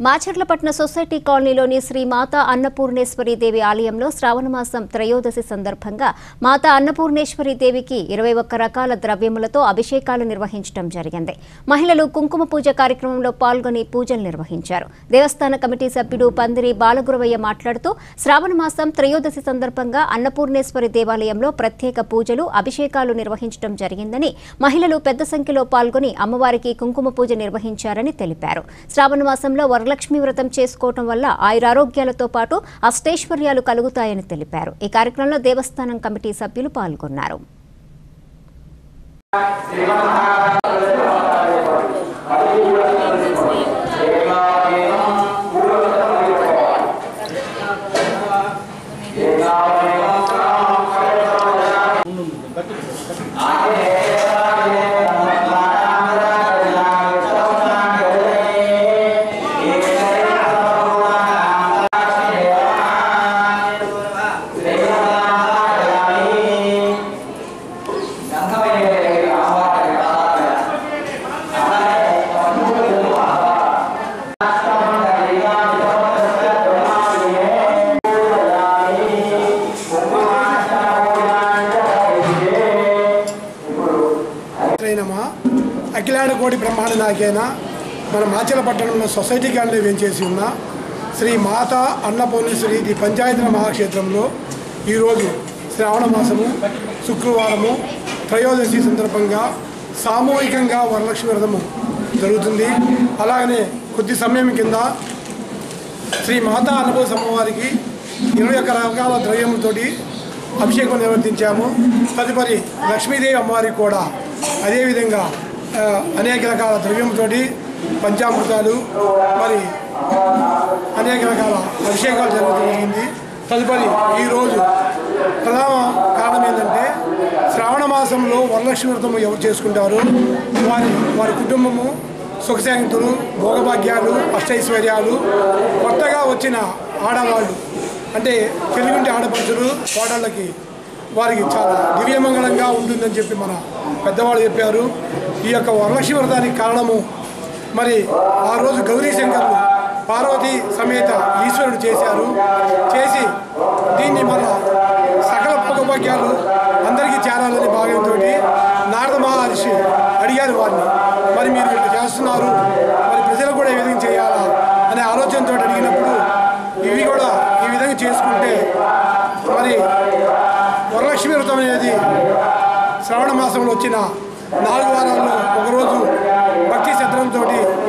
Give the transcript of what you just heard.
మాచర్లపట్న society కాలనీలోని శ్రీ మాతా అన్నపూర్ణేశ్వరి దేవి ఆలయంలో శ్రావణమాసం త్రయోదశి సందర్భంగా మాతా అన్నపూర్ణేశ్వరి దేవికి ఇరవై ఒక్క రకాల ద్రవ్యములతో అభిషేకాలు నిర్వహించడం జరిగింది మహిళలు కుంకుమ పూజ కార్యక్రమంలో పాల్గొని పూజలు నిర్వహించారు దేవస్థాన కమిటీ సభ్యుడు పందిరి బాలగురవయ్య మాట్లాడుతూ శ్రావణమాసం త్రయోదశి సందర్భంగా అన్నపూర్ణేశ్వరి దేవాలయంలో ప్రత్యేక పూజలు అభిషేకాలు నిర్వహించడం జరిగిందని మహిళలు పెద్ద సంఖ్యలో పాల్గొని అమ్మవారికి కుంకుమ పూజ నిర్వహించారని తెలిపారు శ్రావణ మాసంలో వరలక్ష్మి వ్రతం చేసుకోవటం వల్ల ఆయురారోగ్యాలతో పాటు అష్టైశ్వర్యాలు కలుగుతాయని తెలిపారు ఈ కార్యక్రమంలో దేవస్థానం కమిటీ సభ్యులు పాల్గొన్నారు అయినమా అఖిలాండ కోటి బ్రహ్మాండ నాయకైన మన మాచల పట్టణంలో సొసైటీ కాలనీ వేంచేసి ఉన్న శ్రీ మాత అన్నపూర్ణేశ్వరి ది పంచాయతీల మహాక్షేత్రంలో ఈరోజు శ్రావణ మాసము శుక్రవారము త్రయోదశి సందర్భంగా సామూహికంగా వరలక్ష్మి వ్రతము జరుగుతుంది అలాగనే కొద్ది సమయం కింద శ్రీ మాతా అనుభవ అమ్మవారికి ఇరవై ఒక్క రకాల ద్రవ్యములతోటి అభిషేకం నిర్వర్తించాము తదుపరి లక్ష్మీదేవి అమ్మవారికి కూడా అదేవిధంగా ఆ, అనేక రకాల ద్రవ్యంతోటి పంచామృతాలు మరి అనేక రకాల అభిషేకాలు జరుగుతూ జరిగింది తదుపరి ఈరోజు ప్రధాన కారణం ఏంటంటే శ్రావణ మాసంలో వరలక్ష్మి వ్రతం ఎవరు చేసుకుంటారు వారి వారి కుటుంబము సుఖశాంతులు భోగభాగ్యాలు అష్టైశ్వర్యాలు కొత్తగా వచ్చిన ఆడవాళ్ళు అంటే తెలుగుంటి ఆడపడుచులు కోడళ్ళకి వారికి చాలా దివ్యమంగళంగా ఉంటుందని చెప్పి మన పెద్దవాళ్ళు చెప్పారు ఈ యొక్క వరలక్ష్మి వ్రతానికి కారణము మరి ఆ రోజు గౌరీ శంకర్లు పార్వతి సమేత ఈశ్వరుడు చేశారు చేసి దీన్ని మన సకల భోగభాగ్యాలు అందరికీ చేరాలని భాగంతో నారద మహర్షి అడిగారు వారిని మరి మీరు ఇట్లా చేస్తున్నారు మరి ప్రజలకు కూడా ఈ విధంగా చేయాలా అనే ఆలోచనతో అడిగినప్పుడు ఇవి కూడా ఈ విధంగా చేసుకుంటే మరి వరలక్ష్మి వ్రతం అనేది శ్రావణ మాసంలో వచ్చిన నాలుగు వారాల్లో ఒకరోజు భక్తి శ్రద్ధలతో